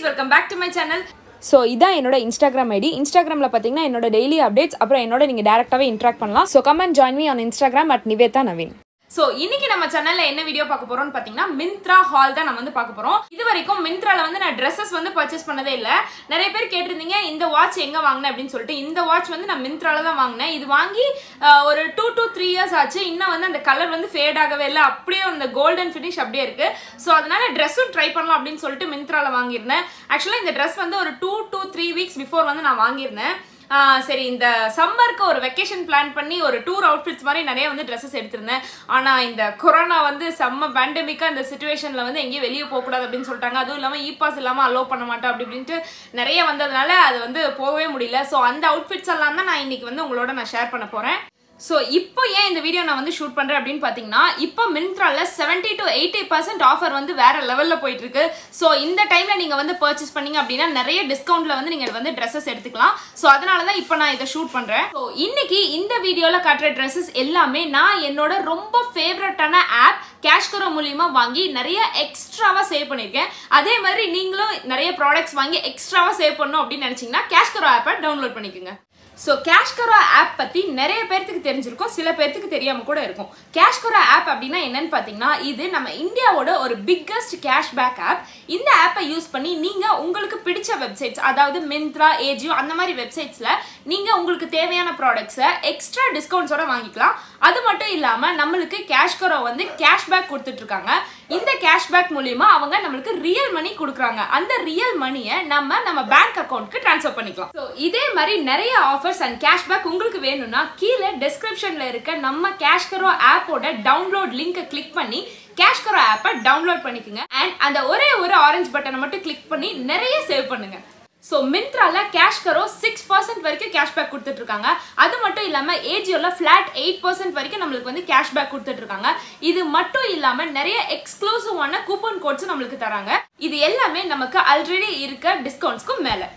welcome back to my channel so இதான் என்னோட Instagram ID இன்ஸ்டாகிராமில் பார்த்தீங்கன்னா என்னோட டெய்லி அப்டேட்ஸ் அப்புறம் என்னோட நீங்கள் டேரெக்டாகவே இன்ட்ராக்ட் பண்ணலாம் so comment join me on Instagram at Nivetha Naveen so இன்னைக்கு நம்ம சேனல்ல என்ன வீடியோ பார்க்க போறோம்னு பார்த்தீங்கன்னா மிந்த்ரா ஹால் தான் நம்ம வந்து பார்க்க போறோம் இது வரைக்கும் மிந்த்ரால வந்து நான் ட்ரெஸ்ஸஸ் வந்து பர்ச்சேஸ் பண்ணதே இல்லை நிறைய பேர் கேட்டிருந்தீங்க இந்த வாட்ச் எங்க வாங்கினேன் அப்படின்னு சொல்லிட்டு இந்த வாட்ச் வந்து நான் மிந்த்ரால தான் வாங்கினேன் இது வாங்கி அஹ், ஒரு டூ to த்ரீ இயர்ஸ் ஆச்சு இன்னும் வந்து அந்த கலர் வந்து ஃபேட் ஆகவே இல்லை அப்படியே அந்த கோல்டன் ஃபினிஷ் அப்படியே இருக்கு ஸோ அதனால ட்ரெஸ்ஸும் ட்ரை பண்ணலாம் அப்படின்னு சொல்லிட்டு மிந்த்ரால வாங்கியிருந்தேன் ஆக்சுவலாக இந்த ட்ரெஸ் வந்து ஒரு two to three weeks before வந்து நான் வாங்கியிருந்தேன் ஆஹ் சரி இந்த சம்மருக்கு ஒரு வெக்கேஷன் பிளான் பண்ணி ஒரு டூர் அவுட்ஃபிட்ஸ் மாதிரி நிறைய வந்து ட்ரெஸ்ஸஸ் எடுத்திருந்தேன் ஆனால் இந்த கொரோனா வந்து செம்ம பேண்டமிக்காக இந்த சுச்சுவேஷனில் வந்து எங்கேயும் வெளியே போகக்கூடாது அப்படின்னு சொல்லிட்டாங்க அதுவும் இல்லாமல் இ பாஸ் இல்லாமல் அலோவ் பண்ண மாட்டோம் அப்படி இப்படின்ட்டு நிறைய வந்ததுனால அது வந்து போகவே முடியல ஸோ அந்த அவுட்ஃபிட்ஸ் எல்லாம் தான் நான் இன்னைக்கு வந்து உங்களோட நான் ஷேர் பண்ண போகிறேன் ஸோ இப்போ ஏன் இந்த வீடியோ நான் வந்து ஷூட் பண்ணுறேன் அப்படின்னு பார்த்தீங்கன்னா இப்போ மின்த்ரால seventy to eighty percent offer வந்து வேற லெவலில் போயிட்டு இருக்கு ஸோ இந்த டைமில் நீங்கள் வந்து பர்ச்சேஸ் பண்ணீங்க அப்படின்னா நிறைய டிஸ்கவுண்ட்ல வந்து நீங்கள் வந்து ட்ரெஸ்ஸஸ் எடுத்துக்கலாம் ஸோ அதனால தான் இப்போ நான் இதை ஷூட் பண்ணுறேன் ஸோ இன்னைக்கு இந்த வீடியோவில் காட்டுற ட்ரெஸ்ஸஸ் எல்லாமே நான் என்னோட ரொம்ப ஃபேவரட்டான ஆப் கேஷ்கரோ மூலியமா வாங்கி நிறைய எக்ஸ்ட்ராவா சேவ் பண்ணியிருக்கேன் அதே மாதிரி நீங்களும் நிறைய ப்ராடக்ட்ஸ் வாங்கி எக்ஸ்ட்ராவா சேவ் பண்ணணும் அப்படின்னு நினைச்சீங்கன்னா கேஷ்கரோ ஆப்பை டவுன்லோட் பண்ணிக்கோங்க ஸோ கேஷ்கரோ ஆப் பற்றி நிறைய பேர்த்துக்கு தெரிஞ்சிருக்கும் சில பேர்த்துக்கு தெரியாமல் கூட இருக்கும் கேஷ்கரோ ஆப் அப்படின்னா என்னன்னு பார்த்தீங்கன்னா இது நம்ம இந்தியாவோட ஒரு பிக்கஸ்ட் கேஷ்பேக் ஆப் இந்த ஆப்பை யூஸ் பண்ணி நீங்கள் உங்களுக்கு பிடிச்ச வெப்சைட்ஸ் அதாவது மிந்த்ரா ஏஜியோ அந்த மாதிரி வெப்சைட்ஸில் நீங்கள் உங்களுக்கு தேவையான ப்ராடக்ட்ஸை எக்ஸ்ட்ரா டிஸ்கவுண்ட்ஸோட வாங்கிக்கலாம் அது மட்டும் இல்லாமல் நம்மளுக்கு கேஷ்கரோ வந்து கேஷ்பேக் கொடுத்துட்ருக்காங்க இந்த கேஷ்பேக் மூலியமா அவங்க நம்மளுக்கு ரியல் மணி கொடுக்குறாங்க அந்த ரியல் மணியை நம்ம நம்ம பேங்க் அக்கௌண்ட்க்கு ட்ரான்ஸ்ஃபர் பண்ணிக்கலாம் ஸோ இதே மாதிரி நிறைய ஆஃபர்ஸ் அண்ட் கேஷ்பேக் உங்களுக்கு வேணும்னா கீழே டெஸ்கிரிப்ஷன்ல இருக்க நம்ம கேஷ்கரோ ஆப்போட டவுன்லோட் லிங்கை கிளிக் பண்ணி கேஷ்கரோ ஆப்பை டவுன்லோட் பண்ணிக்கோங்க அண்ட் அந்த ஒரே ஒரு ஆரஞ்சு பட்டனை மட்டும் கிளிக் பண்ணி நிறைய சேவ் பண்ணுங்க ஸோ மிந்த்ரால கேஷ்கரோ சிக்ஸ் பர்சன்ட் வரைக்கும் கேஷ்பேக் கொடுத்துட்டு இருக்காங்க அது மட்டும் இல்லாமல் ஏஜியோல ஃபிளாட் எயிட் பர்சன்ட் வரைக்கும் நம்மளுக்கு வந்து கேஷ்பேக் கொடுத்துட்டு இருக்காங்க இது மட்டும் இல்லாமல் நிறைய எக்ஸ்க்ளூசிவான கூப்பன் கோட்ஸும் நம்மளுக்கு தராங்க இது எல்லாமே நமக்கு ஆல்ரெடி இருக்க டிஸ்கவுண்ட்ஸ்க்கும் மேலே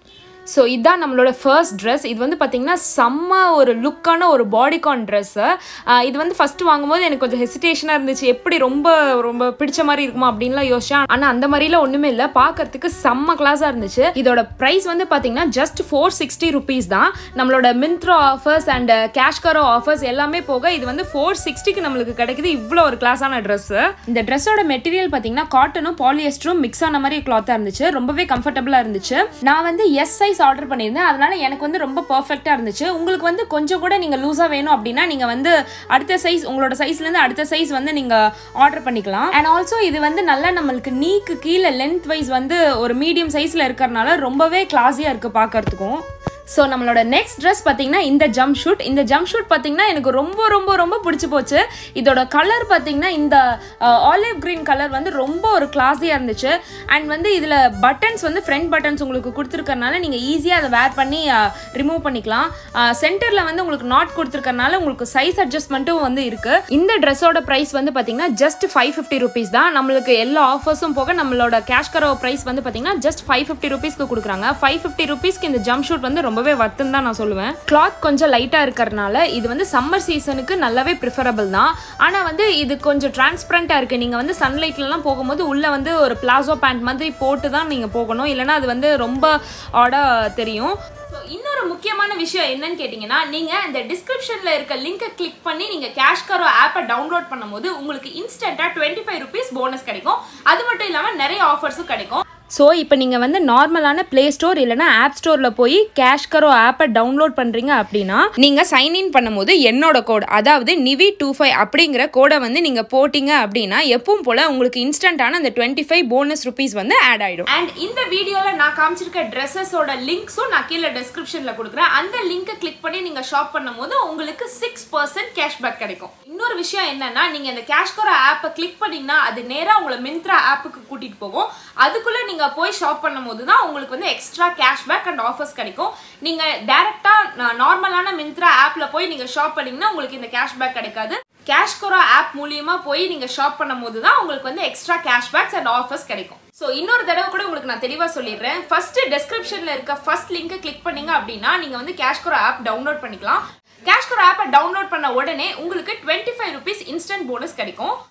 ஸோ இதுதான் நம்மளோட ஃபர்ஸ்ட் ட்ரெஸ் இது வந்து பார்த்தீங்கன்னா செம்ம ஒரு லுக்கான ஒரு பாடிகான் ட்ரெஸ்ஸு இது வந்து ஃபஸ்ட்டு வாங்கும்போது எனக்கு கொஞ்சம் ஹெசிடேஷனாக இருந்துச்சு எப்படி ரொம்ப ரொம்ப பிடிச்ச மாதிரி இருக்குமா அப்படின்லாம் யோசிச்சேன் ஆனால் அந்த மாதிரிலாம் ஒன்றுமே இல்லை பார்க்கறதுக்கு செம்ம கிளாஸாக இருந்துச்சு இதோட ப்ரைஸ் வந்து பார்த்தீங்கன்னா ஜஸ்ட் ஃபோர் சிக்ஸ்டி ருபீஸ் தான் நம்மளோட Myntra offers and CashKaro offers எல்லாமே போக இது வந்து ஃபோர் சிக்ஸ்டிக்கு நம்மளுக்கு கிடைக்குது இவ்வளோ ஒரு கிளாஸான ட்ரெஸ்ஸு இந்த ட்ரெஸ்ஸோட மெட்டீரியல் பார்த்தீங்கன்னா காட்டனும் பாலியஸ்டரும் மிக்ஸ் ஆன மாதிரி கிளாத்தாக இருந்துச்சு ரொம்பவே கம்ஃபர்டபுளாக இருந்துச்சு நான் வந்து எஸ் சைஸ் ஆர்டர் பண்ணியிருந்தேன் அதனால எனக்கு வந்து ரொம்ப பர்ஃபெக்டாக இருந்துச்சு உங்களுக்கு வந்து கொஞ்சம் கூட நீங்கள் லூஸாக வேணும் அப்படின்னா நீங்கள் வந்து அடுத்த சைஸ் உங்களோட சைஸ்லேருந்து அடுத்த சைஸ் வந்து நீங்கள் ஆர்டர் பண்ணிக்கலாம் அண்ட் ஆல்சோ இது வந்து நல்லா நம்மளுக்கு நீக்கு கீழே லென்த் வைஸ் வந்து ஒரு மீடியம் சைஸில் இருக்கிறனால ரொம்பவே கிளாஸியாக இருக்குது பார்க்கறதுக்கும் ஸோ நம்மளோட நெக்ஸ்ட் ட்ரெஸ் பார்த்தீங்கன்னா இந்த ஜம்ப் ஷூட் இந்த ஜம்ப் ஷூட் பார்த்தீங்கன்னா எனக்கு ரொம்ப ரொம்ப ரொம்ப பிடிச்சி போச்சு இதோட கலர் பார்த்தீங்கன்னா இந்த ஆலிவ் கிரீன் கலர் வந்து ரொம்ப ஒரு கிளாஸியாக இருந்துச்சு அண்ட் வந்து இதில் பட்டன்ஸ் வந்து ஃப்ரண்ட் பட்டன்ஸ் உங்களுக்கு கொடுத்துருக்கறனால நீங்கள் ஈஸியாக அதை வேர் பண்ணி ரிமூவ் பண்ணிக்கலாம் சென்டரில் வந்து உங்களுக்கு நாட் கொடுத்துருக்கறனால உங்களுக்கு சைஸ் அட்ஜஸ்ட்மெண்ட்டும் வந்து இருக்குது இந்த ட்ரெஸ்ஸோட ப்ரைஸ் வந்து பார்த்தீங்கன்னா ஜஸ்ட் ஃபைவ் ஃபிஃப்டி ருபீஸ் தான் நம்மளுக்கு எல்லா ஆஃபர்ஸும் போக நம்மளோட கேஷ்கரோ ப்ரைஸ் வந்து பார்த்தீங்கன்னா ஜஸ்ட் ஃபைவ் ஃபிஃப்டி ருபீஸ்க்கு கொடுக்குறாங்க ஃபைவ் ஃபிஃப்டி ருபீஸ்க்கு இந்த ஜம்ப் ஷூட் வந்து ரொம்பவே வர்த்துன்னு தான் நான் சொல்லுவேன் கிளாத் கொஞ்சம் லைட்டாக இருக்கிறனால இது வந்து சம்மர் சீசனுக்கு நல்லாவே ப்ரிஃபரபிள் தான் ஆனால் வந்து இது கொஞ்சம் டிரான்ஸ்பரண்ட்டாக இருக்குது நீங்கள் வந்து சன்லைட்லலாம் போகும்போது உள்ளே வந்து ஒரு பிளாசோ பேண்ட் மாதிரி போட்டு தான் நீங்கள் போகணும் இல்லைனா அது வந்து ரொம்ப ஆடாக தெரியும் ஸோ இன்னொரு முக்கியமான விஷயம் என்னன்னு கேட்டிங்கன்னா நீங்கள் இந்த டிஸ்கிரிப்ஷனில் இருக்க லிங்கை கிளிக் பண்ணி நீங்கள் கேஷ்கரோ ஆப்பை டவுன்லோட் பண்ணும்போது உங்களுக்கு இன்ஸ்டண்ட்டாக டுவெண்ட்டி ஃபைவ் ருபீஸ் போனஸ் கிடைக்கும் அது மட்டும் இல்லாமல் நிறைய ஆஃபர்ஸும் கிடைக்கும் ஸோ இப்போ நீங்கள் வந்து நார்மலான ப்ளே ஸ்டோர் இல்லைனா ஆப் ஸ்டோரில் போய் கேஷ்கரோ ஆப்பை டவுன்லோட் பண்ணுறீங்க அப்படின்னா நீங்கள் சைன்இன் பண்ணும்போது என்னோட கோட் அதாவது நிவி டூ ஃபைவ் அப்படிங்கிற கோடை வந்து நீங்கள் போட்டிங்க அப்படின்னா எப்பவும் போல் உங்களுக்கு இன்ஸ்டண்ட்டான அந்த டுவெண்ட்டி ஃபைவ் போனஸ் ருபீஸ் வந்து ஆட் ஆகிடும் அண்ட் இந்த வீடியோவில் நான் காமிச்சிருக்க ட்ரெஸ்ஸஸோட லிங்க்ஸும் நான் கீழே டிஸ்கிரிப்ஷனில் கொடுக்குறேன் அந்த லிங்கை கிளிக் பண்ணி நீங்கள் ஷாப் பண்ணும்போது உங்களுக்கு சிக்ஸ் பர்சன்ட் கேஷ்பேக் கிடைக்கும் இன்னொரு விஷயம் என்னன்னா நீங்கள் இந்த கேஷ்கரோ ஆப்பை கிளிக் பண்ணீங்கன்னா அது நேராக உங்களை மிந்த்ரா ஆப்புக்கு கூட்டிகிட்டு போகும் அதுக்குள்ளே நீங்கள் போய் ஷாப் பண்ணும்போது தான் உங்களுக்கு வந்து எக்ஸ்ட்ரா கேஷ்பேக் அண்ட் ஆஃபர்ஸ் கிடைக்கும் நீங்கள் டேரெக்டாக நார்மலான மிந்த்ரா ஆப்பில் போய் நீங்கள் ஷாப் பண்ணீங்கன்னா உங்களுக்கு இந்த கேஷ்பேக் கிடைக்காது கேஷ்கோரா ஆப் மூலியமா போய் நீங்க ஷாப் பண்ணும்போது தான் உங்களுக்கு வந்து எக்ஸ்ட்ரா கேஷ்பேக்ஸ் அண்ட் ஆஃபர்ஸ் கிடைக்கும் ஸோ இன்னொரு தடவை கூட உங்களுக்கு நான் தெளிவாக சொல்லிடுறேன் ஃபர்ஸ்ட் டெஸ்கிரிப்ஷனில் இருக்க ஃபர்ஸ்ட் லிங்கை கிளிக் பண்ணீங்க அப்படின்னா நீங்கள் வந்து கேஷ்கோரா ஆப் டவுன்லோட் பண்ணிக்கலாம் கேஷ்கோரா ஆப்பை டவுன்லோட் பண்ண உடனே உங்களுக்கு twenty five rupees instant bonus கிடைக்கும்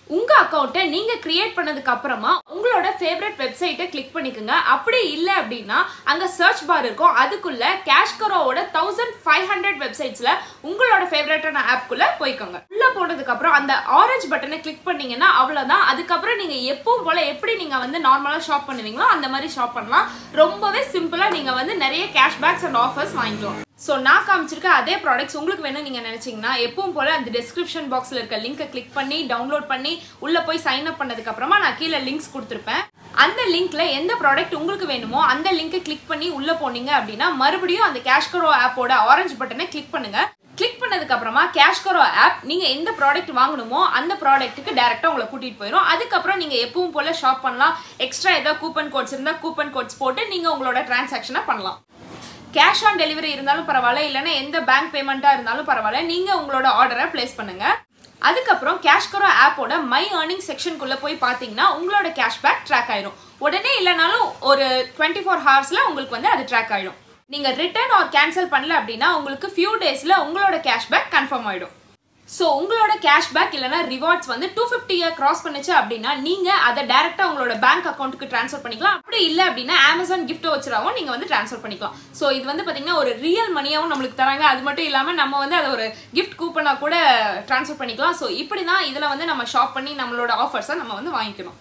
உங்க அக்கௌண்ட்டை நீங்க கிரியேட் பண்ணதுக்கு அப்புறமா உங்களோட ஃபேவரட் வெப்சைட்டை கிளிக் பண்ணிக்கோங்க அப்படி இல்லை அப்படின்னா அங்க சர்ச் பார் இருக்கும் அதுக்குள்ள கேஷ்கரோவோட தௌசண்ட் ஃபைவ் ஹண்ட்ரட் வெப்சைட்ஸ்ல உங்களோட ஃபேவரட்டான ஆப்குள்ள போய்க்கோங்க உள்ள போனதுக்கு அப்புறம் அந்த ஆரஞ்சு பட்டனை கிளிக் பண்ணீங்கன்னா அவ்வளவுதான் அதுக்கப்புறம் நீங்க எப்பவும் போல எப்படி நீங்க வந்து நார்மலா ஷாப் பண்ணுவீங்களோ அந்த மாதிரி ஷாப் பண்ணலாம் ரொம்பவே சிம்பிளா நீங்க வந்து நிறைய கேஷ்பேக்ஸ் அண்ட் ஆஃபர்ஸ் வாங்கிக்கலாம் ஸோ நான் காமிச்சிருக்க அதே ப்ராடக்ட்ஸ் உங்களுக்கு வேணும் நீங்கள் நினச்சிங்கன்னா எப்பவும் போல் அந்த டிஸ்கிரிப்ஷன் பாக்ஸில் இருக்க லிங்கை கிளிக் பண்ணி டவுன்லோட் பண்ணி உள்ளே போய் சைன் அப் பண்ணதுக்கப்புறமா நான் கீழே லிங்க்ஸ் கொடுத்துருப்பேன் அந்த லிங்க்ல எந்த ப்ராடக்ட் உங்களுக்கு வேணுமோ அந்த லிங்கை கிளிக் பண்ணி உள்ளே போனீங்க அப்படின்னா மறுபடியும் அந்த கேஷ்கரோ ஆப்போட ஆரஞ்சு பட்டனை கிளிக் பண்ணுங்க கிளிக் பண்ணதுக்கு அப்புறமா கேஷ்கரோ ஆப் நீங்க எந்த ப்ராடக்ட் வாங்கணுமோ அந்த ப்ராடக்ட்டுக்கு டேரக்டா உங்களை கூட்டிட்டு போயிடும் அதுக்கப்புறம் நீங்க எப்பவும் போல ஷாப் பண்ணலாம் எக்ஸ்ட்ரா ஏதாவது கூப்பன் கோட்ஸ் இருந்தா கூப்பன் கோட்ஸ் போட்டு நீங்க உங்களோட டிரான்சாக்ஷனை பண்ணலாம் கேஷ் ஆன் டெலிவரி இருந்தாலும் பரவாயில்ல இல்லைன்னா எந்த பேங்க் பேமெண்ட்டாக இருந்தாலும் பரவாயில்ல நீங்கள் உங்களோட ஆர்டரை ப்ளேஸ் பண்ணுங்க அதுக்கப்புறம் கேஷ்கரோ ஆப்போட மை ஏர்னிங் செக்ஷனுக்குள்ளே போய் பார்த்தீங்கன்னா உங்களோட கேஷ்பேக் ட்ராக் ஆயிடும் உடனே இல்லைனாலும் ஒரு டுவெண்ட்டி ஃபோர் ஹவர்ஸில் உங்களுக்கு வந்து அது ட்ராக் ஆயிடும் நீங்கள் ரிட்டர்ன் ஆர் கேன்சல் பண்ணல அப்படின்னா உங்களுக்கு ஃபியூ டேஸில் உங்களோட கேஷ்பேக் கன்ஃபார்ம் ஆயிடும் ஸோ உங்களோட கேஷ்பேக் இல்லைனா ரிவார்ட்ஸ் வந்து டூ ஃபிஃப்டியை கிராஸ் பண்ணுச்சு அப்படின்னா நீங்கள் அதை டேரெக்டாக உங்களோட பேங்க் அக்கௌண்ட்டுக்கு ட்ரான்ஸ்ஃபர் பண்ணிக்கலாம் அப்படி இல்லை அப்படின்னா அமேசான் கிஃப்ட் வச்சுராவும் நீங்கள் வந்து ட்ரான்ஸ்ஃபர் பண்ணிக்கலாம் ஸோ இது வந்து பார்த்தீங்கன்னா ஒரு ரியல் மணியாகவும் நம்மளுக்கு தராங்க அது மட்டும் இல்லாமல் நம்ம வந்து அதை ஒரு கிஃப்ட் கூப்பனாக கூட ட்ரான்ஸ்ஃபர் பண்ணிக்கலாம் ஸோ இப்படி தான் இதில் வந்து நம்ம ஷாப் பண்ணி நம்மளோட ஆஃபர்ஸை நம்ம வந்து வாங்கிக்கணும்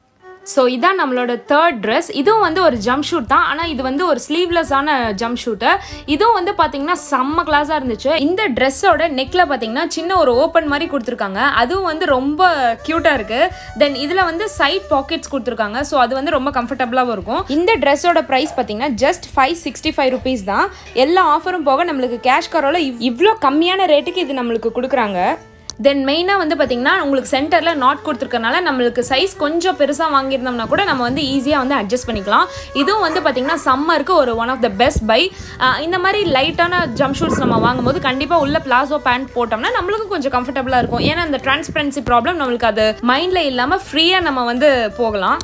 ஸோ இதான் நம்மளோட தேர்ட் ட்ரெஸ் இதுவும் வந்து ஒரு ஜம்ப் ஷூட் தான் ஆனால் இது வந்து ஒரு ஸ்லீவ்லெஸ்ஸான ஜம்ப் ஷூட்டு இதுவும் வந்து பார்த்தீங்கன்னா செம்ம கிளாஸாக இருந்துச்சு இந்த ட்ரெஸ்ஸோட நெக்கில் பார்த்தீங்கன்னா சின்ன ஒரு ஓப்பன் மாதிரி கொடுத்துருக்காங்க அதுவும் வந்து ரொம்ப க்யூட்டாக இருக்குது தென் இதில் வந்து சைட் பாக்கெட்ஸ் கொடுத்துருக்காங்க ஸோ அது வந்து ரொம்ப கம்ஃபர்டபுளாகவும் இருக்கும் இந்த ட்ரெஸ்ஸோட ப்ரைஸ் பார்த்தீங்கன்னா just five sixty five rupees தான் எல்லா ஆஃபரும் போக நம்மளுக்கு கேஷ் கரோவில் இவ்வளோ கம்மியான ரேட்டுக்கு இது நம்மளுக்கு கொடுக்குறாங்க தென் மெயினாக வந்து பார்த்தீங்கன்னா உங்களுக்கு சென்டரில் நாட் கொடுத்துருக்கனால நம்மளுக்கு சைஸ் கொஞ்சம் பெருசாக வாங்கியிருந்தோம்னா கூட நம்ம வந்து ஈஸியாக வந்து அட்ஜஸ்ட் பண்ணிக்கலாம் இதுவும் வந்து பார்த்தீங்கன்னா சம்மருக்கு ஒரு one of the best buy இந்த மாதிரி லைட்டான ஜம்ப் ஷூட்ஸ் நம்ம வாங்கும்போது கண்டிப்பாக உள்ள பிளாசோ பேண்ட் போட்டோம்னா நம்மளுக்கும் கொஞ்சம் கம்ஃபர்டபுளாக இருக்கும் ஏன்னா அந்த டிரான்ஸ்பரன்சி ப்ராப்ளம் நம்மளுக்கு அது மைண்டில் இல்லாமல் ஃப்ரீயாக நம்ம வந்து போகலாம்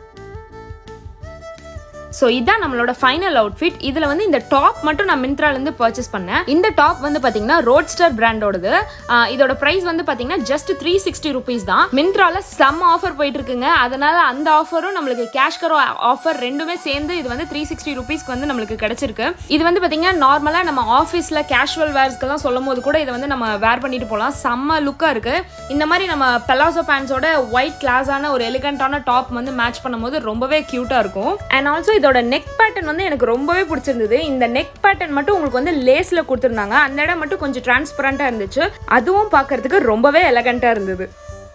ஸோ இதான் நம்மளோட ஃபைனல் அவுட்ஃபிட் இதில் வந்து இந்த டாப் மட்டும் நான் மிந்த்ராலேருந்து பர்ச்சேஸ் பண்ணேன் இந்த டாப் வந்து பார்த்தீங்கன்னா ரோட்ஸ்டர் பிராண்டோடது ஆஹ் இதோட ப்ரைஸ் வந்து பார்த்தீங்கன்னா ஜஸ்ட் த்ரீ சிக்ஸ்டி ருபீஸ் தான் மிந்த்ரால செம்ம ஆஃபர் போயிட்டு இருக்குங்க அதனால அந்த ஆஃபரும் நம்மளுக்கு கேஷ் கரோ ஆஃபர் ரெண்டுமே சேர்ந்து இது வந்து த்ரீ சிக்ஸ்டி ருபீஸ்க்கு வந்து நம்மளுக்கு கிடைச்சிருக்கு இது வந்து பார்த்தீங்கன்னா நார்மலாக நம்ம ஆஃபீஸில் கேஷுவல் வேர்ஸ்க்கெல்லாம் சொல்லும் போது கூட இதை வந்து நம்ம வேர் பண்ணிட்டு போகலாம் செம்ம லுக்காக இருக்கு இந்த மாதிரி நம்ம பெலாசோ பேண்ட்ஸோட ஒயிட் கிளாஸான ஒரு எலிகண்டான டாப் வந்து மேட்ச் பண்ணும்போது ரொம்பவே க்யூட்டாக இருக்கும் அண்ட் ஆல்சோ இதோட நெக் பேட்டர்ன் வந்து எனக்கு ரொம்பவே பிடிச்சிருந்தது இந்த நெக் பேட்டர்ன் மட்டும் உங்களுக்கு வந்து லேஸில் கொடுத்துருந்தாங்க அந்த இடம் மட்டும் கொஞ்சம் டிரான்ஸ்பரண்ட்டாக இருந்துச்சு அதுவும் பார்க்கறதுக்கு ரொம்பவே எலகண்ட்டாக இருந்தது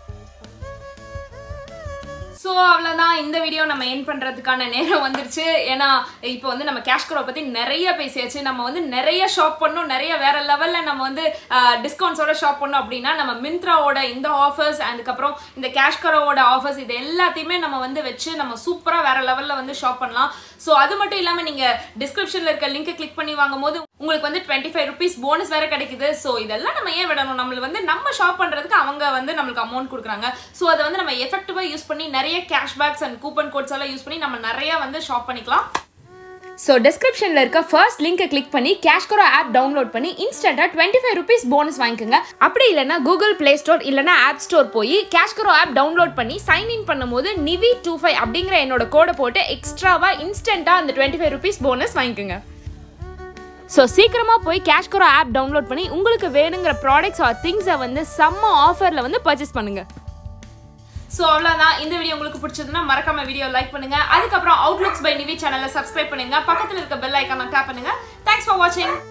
ஸோ அவ்வளோதான் இந்த வீடியோ நம்ம என் பண்ணுறதுக்கான நேரம் வந்துருச்சு ஏன்னா இப்போ வந்து நம்ம கேஷ் கரோ பற்றி நிறைய பேசியாச்சு நம்ம வந்து நிறைய ஷாப் பண்ணோம் நிறைய வேற லெவலில் நம்ம வந்து டிஸ்கவுண்ட்ஸோட ஷாப் பண்ணோம் அப்படின்னா நம்ம மிந்த்ராவோட இந்த ஆஃபர்ஸ் அதுக்கப்புறம் இந்த கேஷ் கரோவோட ஆஃபர்ஸ் இது எல்லாத்தையுமே நம்ம வந்து வச்சு நம்ம சூப்பராக வேற லெவலில் வந்து ஷாப் பண்ணலாம் ஸோ அது மட்டும் இல்லாமல் நீங்கள் டிஸ்கிரிப்ஷனில் இருக்க லிங்கை கிளிக் பண்ணி வாங்கும்போது உங்களுக்கு வந்து டுவெண்ட்டி ஃபைவ் ருபீஸ் போனஸ் வேற கிடைக்குது ஸோ இதெல்லாம் நம்ம ஏன் விடணும் நம்மளுக்கு வந்து நம்ம ஷாப் பண்ணுறதுக்கு அவங்க வந்து நம்மளுக்கு அமௌண்ட் கொடுக்குறாங்க ஸோ அதை வந்து நம்ம எஃபெக்டிவாக யூஸ் பண்ணி நிறைய கேஷ்பேக்ஸ் அண்ட் கூப்பன் கோட்ஸ் எல்லாம் யூஸ் பண்ணி நம்ம நிறைய வந்து ஷாப் பண்ணிக்கலாம் ஸோ டிஸ்கிரிப்ஷனில் இருக்க ஃபர்ஸ்ட் லிங்கை கிளிக் பண்ணி கேஷ்கரோ ஆப் டவுன்லோட் பண்ணி இன்ஸ்டண்ட்டாக டுவெண்ட்டி ஃபைவ் ருபீஸ் போனஸ் வாங்கிக்கோங்க அப்படி இல்லைனா கூகுள் ப்ளே ஸ்டோர் இல்லைனா ஆப் ஸ்டோர் போய் கேஷ்கரோ ஆப் டவுன்லோட் பண்ணி சைன் இன் பண்ணும்போது நிவி டூ ஃபைவ் அப்படிங்கிற என்னோட கோடை போட்டு எக்ஸ்ட்ராவாக இன்ஸ்டண்ட்டாக அந்த டுவெண்ட்டி ஃபைவ் ருபீஸ் போனஸ் வாங்கிக்கோங்க ஸோ சீக்கிரமாக போய் கேஷ்கரோ ஆப் டவுன்லோட் பண்ணி உங்களுக்கு வேணுங்கிற ப்ராடக்ட்ஸ் ஆர் திங்ஸை வந்து செம்ம ஆஃபரில் வந்து பர்ச்சேஸ் பண்ணுங்கள் ஸோ அவ்வளோதான் இந்த வீடியோ உங்களுக்கு பிடிச்சதுன்னா மறக்காம வீடியோ லைக் பண்ணுங்க அதுக்கப்புறம் அவுட்லுக்ஸ் பை நிவி சேனலை சப்ஸ்கிரைப் பண்ணுங்க பக்கத்தில் இருக்க பெல் ஐக்கான டேப் பண்ணுங்க தேங்க்ஸ் ஃபார் வாட்சிங்